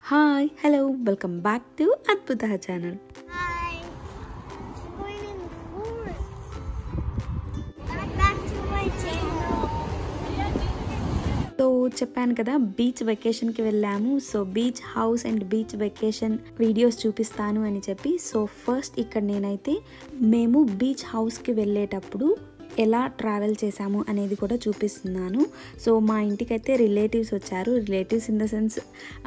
Hi hello welcome back to అద్భుత channel Hi. Going in the forest. Back to my channel. So చెప్పాను కదా beach వెకేషన్కి వెళ్ళాము so beach house and beach vacation videos చూపిస్తాను అని చెప్పి సో ఫస్ట్ ఇక్కడ నేనైతే మేము బీచ్ హౌస్కి వెళ్ళేటప్పుడు ఎలా ట్రావెల్ చేశాము అనేది కూడా చూపిస్తున్నాను సో మా ఇంటికైతే రిలేటివ్స్ వచ్చారు రిలేటివ్స్ ఇన్ ద సెన్స్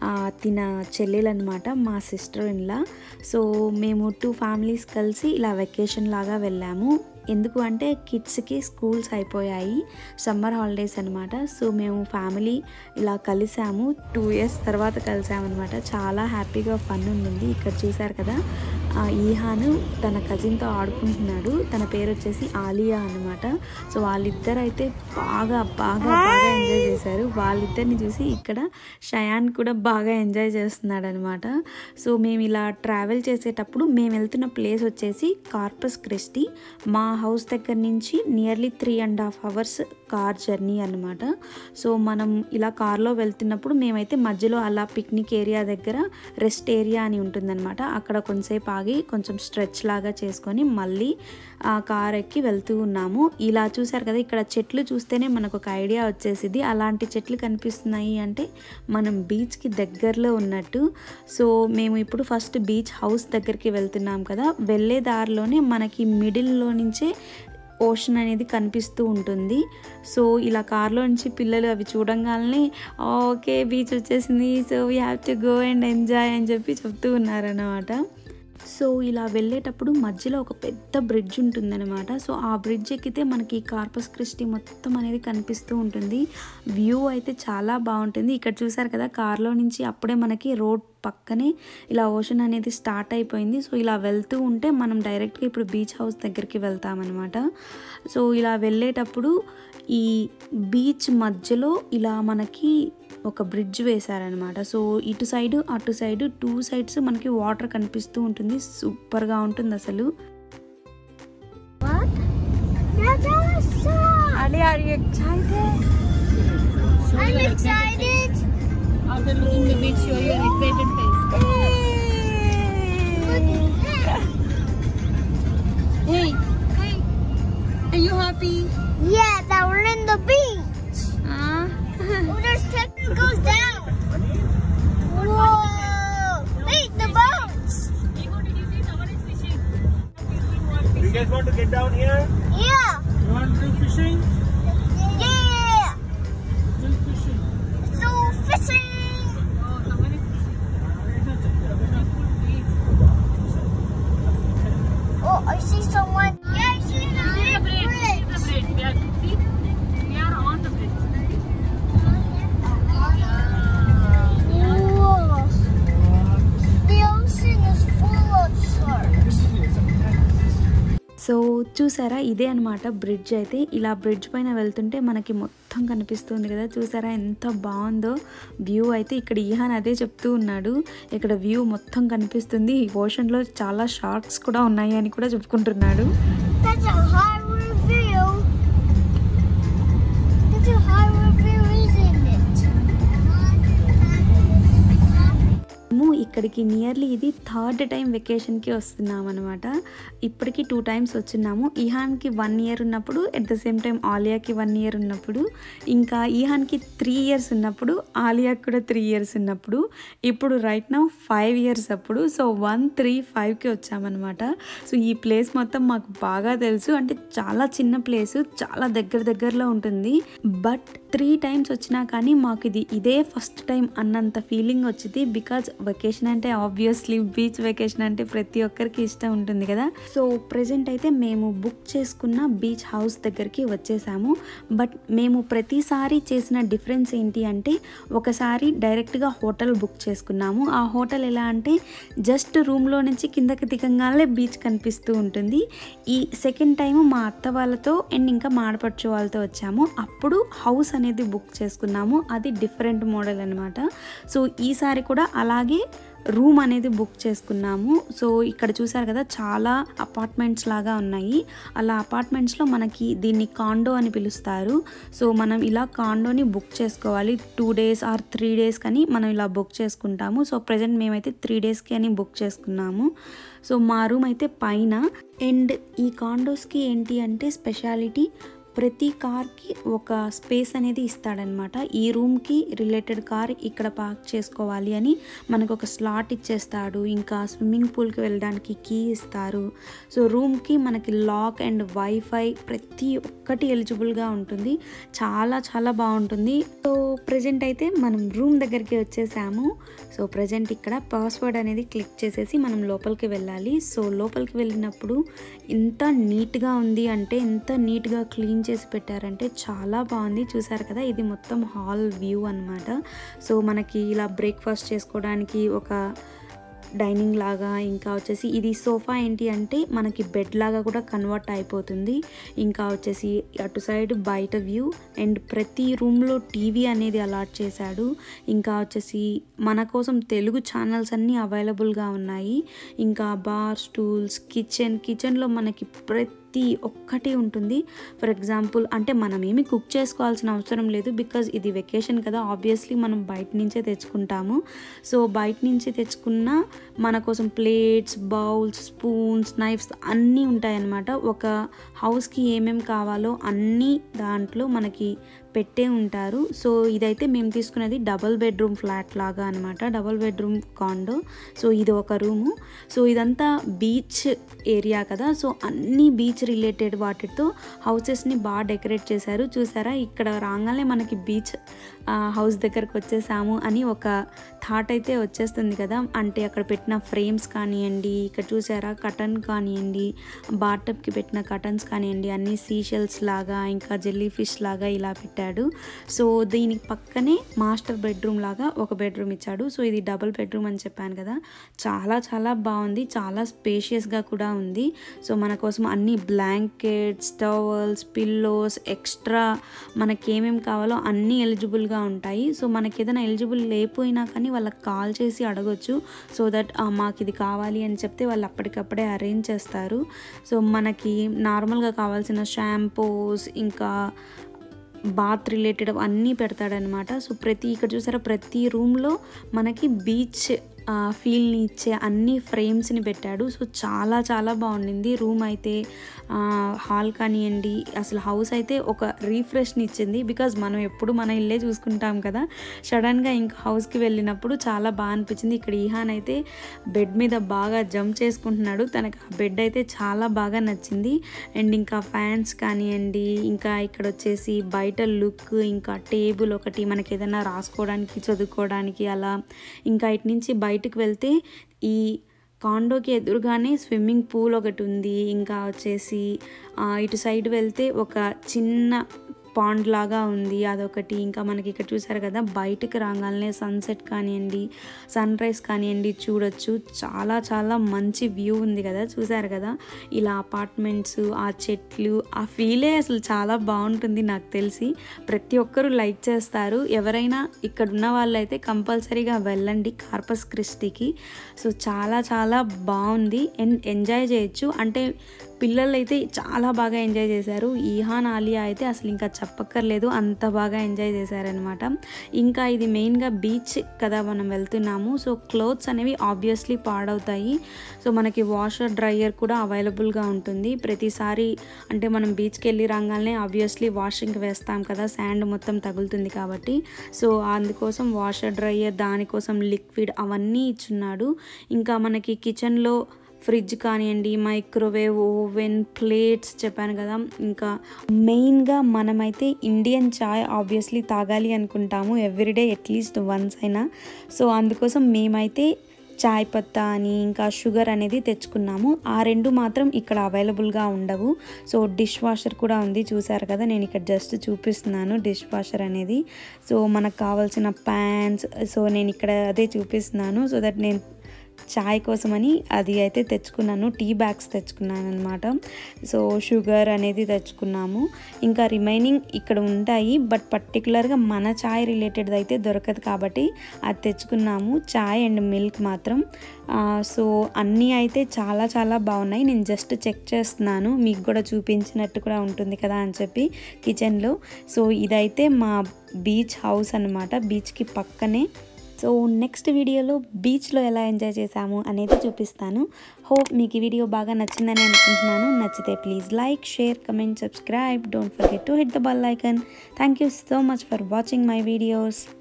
తిన చెల్లెలు అనమాట మా సిస్టర్ ఇన్లా సో మేము టూ ఫ్యామిలీస్ కలిసి ఇలా వెకేషన్ లాగా వెళ్ళాము ఎందుకు అంటే కిడ్స్కి స్కూల్స్ అయిపోయాయి సమ్మర్ హాలిడేస్ అనమాట సో మేము ఫ్యామిలీ ఇలా కలిసాము టూ ఇయర్స్ తర్వాత కలిసామన్నమాట చాలా హ్యాపీగా ఫన్ ఉండింది ఇక్కడ చూసారు కదా ఆ ఈహాను తన కజిన్తో ఆడుకుంటున్నాడు తన పేరు వచ్చేసి ఆలియా అనమాట సో వాళ్ళిద్దరు అయితే బాగా బాగా బాగా ఎంజాయ్ చేశారు వాళ్ళిద్దరిని చూసి ఇక్కడ షయాన్ కూడా బాగా ఎంజాయ్ చేస్తున్నాడు అనమాట సో మేము ఇలా ట్రావెల్ చేసేటప్పుడు మేము వెళ్తున్న ప్లేస్ వచ్చేసి కార్పస్ క్రిస్టీ మా హౌస్ దగ్గర నుంచి nearly three and half hours car journey అనమాట సో మనం ఇలా కార్లో వెళ్తున్నప్పుడు మేమైతే మధ్యలో అలా పిక్నిక్ ఏరియా దగ్గర రెస్ట్ ఏరియా అని ఉంటుందన్నమాట అక్కడ కొంతసేపు ఆగి కొంచెం స్ట్రెచ్ లాగా చేసుకొని మళ్ళీ ఆ కార్ ఎక్కి వెళ్తూ ఉన్నాము ఇలా చూసారు కదా ఇక్కడ చెట్లు చూస్తేనే మనకు ఒక ఐడియా వచ్చేసింది అలాంటి చెట్లు కనిపిస్తున్నాయి అంటే మనం బీచ్కి దగ్గరలో ఉన్నట్టు సో మేము ఇప్పుడు ఫస్ట్ బీచ్ హౌస్ దగ్గరికి వెళ్తున్నాం కదా వెళ్ళే దారిలోనే మనకి మిడిల్లో నుంచే ఓషన్ అనేది కనిపిస్తూ ఉంటుంది సో ఇలా కార్లో నుంచి పిల్లలు అవి చూడంగానే ఓకే బీచ్ వచ్చేసింది so we have to go and enjoy అని చెప్పి చెప్తూ ఉన్నారన్నమాట సో ఇలా వెళ్ళేటప్పుడు మధ్యలో ఒక పెద్ద బ్రిడ్జ్ ఉంటుందన్నమాట సో ఆ బ్రిడ్జ్ ఎక్కితే మనకి కార్పస్ క్రిస్టీ మొత్తం అనేది కనిపిస్తూ ఉంటుంది వ్యూ అయితే చాలా బాగుంటుంది ఇక్కడ చూసారు కదా కార్లో నుంచి అప్పుడే మనకి రోడ్ పక్కనే ఇలా ఓషన్ అనేది స్టార్ట్ అయిపోయింది సో ఇలా వెళ్తూ ఉంటే మనం డైరెక్ట్గా ఇప్పుడు బీచ్ హౌస్ దగ్గరికి వెళ్తామన్నమాట సో ఇలా వెళ్ళేటప్పుడు ఈ బీచ్ మధ్యలో ఇలా మనకి ఒక బ్రిడ్జ్ వేశారనమాట సో ఇటు సైడ్ అటు సైడ్ టూ సైడ్స్ మనకి వాటర్ కనిపిస్తూ ఉంటుంది సూపర్గా ఉంటుంది అసలు What? That's awesome. Ali, are you excited? I'm excited. After looking the beach, show your excited face. Look at that. Hey, are you happy? Yeah, that we're in the beach. Ah. Oh, there's step that goes down. Whoa! Wait, the boats. You guys want to get down here? Yeah. You want to do fishing? Yeah. Do fishing. So fishing. Oh, I see someone. Yeah, I see the big bridge. We are, see, we are on the bridge. Whoa. The ocean is full of sharks. So చూసారా ఇదే అనమాట bridge అయితే ఇలా bridge పైన వెళ్తుంటే మనకి మొత్తం కనిపిస్తుంది కదా చూసారా ఎంత బాగుందో వ్యూ అయితే ఇక్కడ ఈహాన్ అదే చెప్తూ ఉన్నాడు ఇక్కడ వ్యూ మొత్తం కనిపిస్తుంది ఈ ఓషన్లో చాలా షార్క్స్ కూడా ఉన్నాయి అని కూడా చెప్పుకుంటున్నాడు That's a high review. That's a high review, isn't it? మేము ఇక్కడికి నియర్లీ ఇది థర్డ్ టైం వెకేషన్కి వస్తున్నాం అనమాట ఇప్పటికి టూ టైమ్స్ వచ్చినాము ఈహాన్కి వన్ ఇయర్ ఉన్నప్పుడు ఎట్ ద సేమ్ టైం ఆలియాకి వన్ ఇయర్ ఉన్నప్పుడు ఇంకా ఈహాన్కి త్రీ ఇయర్స్ ఉన్నప్పుడు ఆలియాకి కూడా త్రీ ఇయర్స్ ఉన్నప్పుడు ఇప్పుడు రైట్ నా ఫైవ్ ఇయర్స్ అప్పుడు సో వన్ త్రీ ఫైవ్కి వచ్చామన్నమాట సో ఈ ప్లేస్ మొత్తం మాకు బాగా తెలుసు అంటే చాలా చిన్న ప్లేస్ చాలా దగ్గర దగ్గరలో ఉంటుంది బట్ త్రీ టైమ్స్ వచ్చినా కానీ మాకు ఇది ఇదే ఫస్ట్ టైం అన్నంత ఫీలింగ్ వచ్చింది బికాజ్ వెకేషన్ అంటే ఆబ్వియస్లీ బీచ్ వెకేషన్ అంటే ప్రతి ఒక్కరికి ఇష్టం ఉంటుంది కదా సో ప్రజెంట్ అయితే మేము బుక్ చేసుకున్న బీచ్ హౌస్ దగ్గరికి వచ్చేసాము బట్ మేము ప్రతిసారి చేసిన డిఫరెన్స్ ఏంటి అంటే ఒకసారి డైరెక్ట్గా హోటల్ బుక్ చేసుకున్నాము ఆ హోటల్ ఎలా అంటే జస్ట్ రూమ్లో నుంచి కిందకి దిగంగానే బీచ్ కనిపిస్తూ ఉంటుంది ఈ సెకండ్ టైం మా అత్త వాళ్ళతో అండ్ ఇంకా మాడపడుచు వాళ్ళతో వచ్చాము అప్పుడు హౌస్ అనేది బుక్ చేసుకున్నాము అది డిఫరెంట్ మోడల్ అనమాట సో ఈసారి కూడా అలాగే రూమ్ అనేది బుక్ చేసుకున్నాము సో ఇక్కడ చూసారు కదా చాలా అపార్ట్మెంట్స్ లాగా ఉన్నాయి అలా అపార్ట్మెంట్స్లో మనకి దీన్ని కాండో అని పిలుస్తారు సో మనం ఇలా కాండోని బుక్ చేసుకోవాలి two days or three days కానీ మనం ఇలా బుక్ చేసుకుంటాము సో ప్రజెంట్ మేమైతే త్రీ డేస్కి అని బుక్ చేసుకున్నాము సో మా రూమ్ అయితే పైన అండ్ ఈ కాండోస్కి ఏంటి అంటే స్పెషాలిటీ ప్రతి కార్కి ఒక స్పేస్ అనేది ఇస్తాడనమాట ఈ రూమ్కి రిలేటెడ్ కార్ ఇక్కడ పార్క్ చేసుకోవాలి అని మనకు ఒక స్లాట్ ఇచ్చేస్తాడు ఇంకా స్విమ్మింగ్ పూల్కి వెళ్ళడానికి కీ ఇస్తారు సో రూమ్కి మనకి లాక్ అండ్ వైఫై ప్రతి ఒక్కటి ఎలిజిబుల్గా ఉంటుంది చాలా చాలా బాగుంటుంది సో ప్రజెంట్ అయితే మనం రూమ్ దగ్గరికి వచ్చేసాము సో ప్రజెంట్ ఇక్కడ పాస్వర్డ్ అనేది క్లిక్ చేసేసి మనం లోపలికి వెళ్ళాలి సో లోపలికి వెళ్ళినప్పుడు ఇంత నీట్గా ఉంది అంటే ఎంత నీట్గా క్లీన్ చేసి పెట్టారంటే చాలా బాగుంది చూసారు కదా ఇది మొత్తం హాల్ వ్యూ అన్నమాట సో మనకి ఇలా బ్రేక్ఫాస్ట్ చేసుకోవడానికి ఒక డైనింగ్ లాగా ఇంకా వచ్చేసి ఇది సోఫా ఏంటి అంటే మనకి బెడ్ లాగా కూడా కన్వర్ట్ అయిపోతుంది ఇంకా వచ్చేసి అటు సైడ్ బయట వ్యూ అండ్ ప్రతి రూమ్లో టీవీ అనేది అలాట్ చేశాడు ఇంకా వచ్చేసి మన కోసం తెలుగు ఛానల్స్ అన్నీ అవైలబుల్గా ఉన్నాయి ఇంకా బార్ స్టూల్స్ కిచెన్ కిచెన్లో మనకి ప్రతి ప్రతి ఒక్కటి ఉంటుంది ఫర్ ఎగ్జాంపుల్ అంటే మనం ఏమి కుక్ చేసుకోవాల్సిన అవసరం లేదు బికాజ్ ఇది వెకేషన్ కదా ఆబ్వియస్లీ మనం బయట నుంచే తెచ్చుకుంటాము సో బయట నుంచి తెచ్చుకున్న మన కోసం ప్లేట్స్ బౌల్స్ స్పూన్స్ నైఫ్స్ అన్నీ ఉంటాయన్నమాట ఒక హౌస్కి ఏమేమి కావాలో అన్నీ దాంట్లో మనకి పెట్టే ఉంటారు సో ఇదైతే మేము తీసుకున్నది డబల్ బెడ్రూమ్ ఫ్లాట్ లాగా అనమాట డబల్ బెడ్రూమ్ కాండో సో ఇది ఒక రూము సో ఇదంతా బీచ్ ఏరియా కదా సో అన్ని బీచ్ రిలేటెడ్ వాటితో హౌసెస్ని బాగా డెకరేట్ చేశారు చూసారా ఇక్కడ రాగానే మనకి బీచ్ హౌస్ దగ్గరకు వచ్చేసాము అని ఒక థాట్ అయితే వచ్చేస్తుంది కదా అంటే అక్కడ పెట్టిన ఫ్రేమ్స్ కానివ్వండి ఇక్కడ చూసారా కటన్ కానివ్వండి బాటప్కి పెట్టిన కటన్స్ కానివ్వండి అన్ని సీషెల్స్ లాగా ఇంకా జెల్లీ ఫిష్ లాగా ఇలా పెట్టాడు సో దీనికి పక్కనే మాస్టర్ బెడ్రూమ్ లాగా ఒక బెడ్రూమ్ ఇచ్చాడు సో ఇది డబుల్ బెడ్రూమ్ అని చెప్పాను కదా చాలా చాలా బాగుంది చాలా స్పేషియస్గా కూడా ఉంది సో మన కోసం అన్ని బ్లాంకెట్స్ టవల్స్ పిల్లోస్ ఎక్స్ట్రా మనకి ఏమేమి కావాలో అన్నీ ఎలిజిబుల్గా ఉంటాయి సో మనకి ఏదైనా ఎలిజిబుల్ లేకపోయినా కానీ వాళ్ళకి కాల్ చేసి అడగొచ్చు సో దట్ మాకు ఇది కావాలి అని చెప్తే వాళ్ళు అప్పటికప్పుడే అరేంజ్ చేస్తారు సో మనకి నార్మల్గా కావాల్సిన షాంపూస్ ఇంకా బాత్ రిలేటెడ్ అన్నీ పెడతాడనమాట సో ప్రతి ఇక్కడ చూసారా ప్రతి రూమ్లో మనకి బీచ్ ఫీల్ని ఇచ్చే అన్ని ఫ్రేమ్స్ని పెట్టాడు సో చాలా చాలా బాగుండింది రూమ్ అయితే హాల్ కానివ్వండి అసలు హౌస్ అయితే ఒక రీఫ్రెష్ని ఇచ్చింది బికాజ్ మనం ఎప్పుడు మన ఇల్లే చూసుకుంటాం కదా సడన్గా ఇంకా హౌస్కి వెళ్ళినప్పుడు చాలా బాగా అనిపించింది ఇక్కడ ఈహాన్ అయితే బెడ్ మీద బాగా జంప్ చేసుకుంటున్నాడు తనకు ఆ బెడ్ అయితే చాలా బాగా నచ్చింది అండ్ ఇంకా ఫ్యాన్స్ కానివ్వండి ఇంకా ఇక్కడ వచ్చేసి బయట లుక్ ఇంకా టేబుల్ ఒకటి మనకి ఏదైనా రాసుకోవడానికి చదువుకోవడానికి అలా ఇంకా ఇటు నుంచి బయటకు వెళ్తే ఈ కాండోకి ఎదురుగానే స్విమ్మింగ్ పూల్ ఒకటి ఉంది ఇంకా వచ్చేసి ఆ, ఇటు సైడ్ వెళ్తే ఒక చిన్న పాండ్ లాగా ఉంది అదొకటి ఇంకా మనకి ఇక్కడ చూసారు కదా బయటకు రాగానే సన్సెట్ కానివ్వండి సన్ రైజ్ కానివ్వండి చూడొచ్చు చాలా చాలా మంచి వ్యూ ఉంది కదా చూసారు కదా ఇలా అపార్ట్మెంట్స్ ఆ చెట్లు ఆ ఫీలే అసలు చాలా బాగుంటుంది నాకు తెలిసి ప్రతి ఒక్కరూ లైక్ చేస్తారు ఎవరైనా ఇక్కడ ఉన్న వాళ్ళైతే కంపల్సరీగా వెళ్ళండి కార్పస్ క్రిస్టీకి సో చాలా చాలా బాగుంది అండ్ ఎంజాయ్ చేయొచ్చు అంటే పిల్లలు అయితే చాలా బాగా ఎంజాయ్ చేశారు ఈహాన్ ఆలియా అయితే అసలు ఇంకా చెప్పక్కర్లేదు అంత బాగా ఎంజాయ్ చేశారనమాట ఇంకా ఇది మెయిన్గా బీచ్ కదా మనం వెళ్తున్నాము సో క్లోత్స్ అనేవి ఆబ్వియస్లీ పాడవుతాయి సో మనకి వాషర్ డ్రయర్ కూడా అవైలబుల్గా ఉంటుంది ప్రతిసారి అంటే మనం బీచ్కి వెళ్ళి రాగానే ఆబ్వియస్లీ వాషింగ్కి వేస్తాం కదా శాండ్ మొత్తం తగులుతుంది కాబట్టి సో అందుకోసం వాషర్ డ్రయర్ దానికోసం లిక్విడ్ అవన్నీ ఇచ్చున్నాడు ఇంకా మనకి కిచెన్లో ఫ్రిడ్జ్ కానివ్వండి మైక్రోవేవ్ ఓవెన్ ప్లేట్స్ చెప్పాను కదా ఇంకా మెయిన్గా మనమైతే ఇండియన్ చాయ్ ఆబ్వియస్లీ తాగాలి అనుకుంటాము ఎవ్రీడే అట్లీస్ట్ వన్స్ అయినా సో అందుకోసం మేమైతే చాయ్ పత్తా అని ఇంకా షుగర్ అనేది తెచ్చుకున్నాము ఆ రెండు మాత్రం ఇక్కడ అవైలబుల్గా ఉండవు సో డిష్ వాషర్ కూడా ఉంది చూసారు కదా నేను ఇక్కడ జస్ట్ చూపిస్తున్నాను డిష్ వాషర్ అనేది సో మనకు కావాల్సిన ప్యాన్స్ సో నేను ఇక్కడ అదే చూపిస్తున్నాను సో దట్ నేను చాయ్ కోసమని అది అయితే తెచ్చుకున్నాను టీ బ్యాగ్స్ తెచ్చుకున్నాను అనమాట సో షుగర్ అనేది తెచ్చుకున్నాము ఇంకా రిమైనింగ్ ఇక్కడ ఉంటాయి బట్ పర్టికులర్గా మన చాయ్ రిలేటెడ్ అయితే దొరకదు కాబట్టి అది తెచ్చుకున్నాము చాయ్ అండ్ మిల్క్ మాత్రం ఆ, సో అన్నీ అయితే చాలా చాలా బాగున్నాయి నేను జస్ట్ చెక్ చేస్తున్నాను మీకు కూడా చూపించినట్టు కూడా ఉంటుంది కదా అని చెప్పి కిచెన్లో సో ఇదైతే మా బీచ్ హౌస్ అనమాట బీచ్కి పక్కనే సో నెక్స్ట్ వీడియోలో బీచ్లో ఎలా ఎంజాయ్ చేశాము అనేది చూపిస్తాను హోప్ మీకు ఈ వీడియో బాగా నచ్చిందని అనుకుంటున్నాను నచ్చితే please like share comment subscribe don't forget to hit the bell icon thank you so much for watching my videos